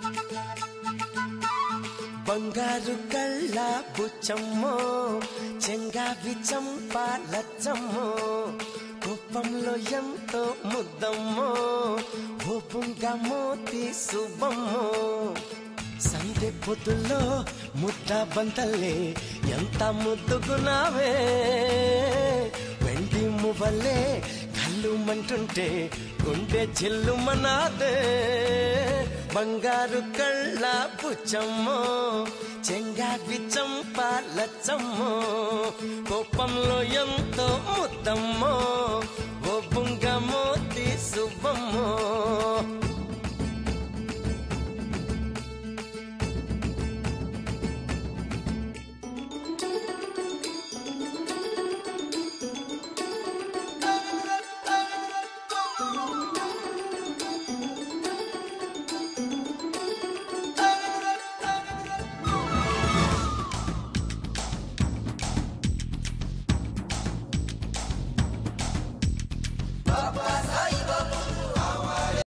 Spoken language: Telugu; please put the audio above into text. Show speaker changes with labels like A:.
A: బంగారు కళ్ళ బుచ్చమ్మో చెంగావి చంపాలచ్చమ్మో కోపంలో ఎంతో ముద్దమ్మో ఓపుంగా మోతి శుభమ్మో సందె పొద్దుల్లో ముద్ద బంతల్లే ఎంత ముద్దుగున్నావే వెండి మువ్వలే కళ్ళు మంటుంటే గుండె చిల్లుమనాదే బంగారు కళ్ళ బుచ్చమ్మో చెంగావి చంపాలచ్చమ్మో కోపంలో ఎంతో ముద్దమ్మో ఓ బుంగ మోతి శుభమ్మో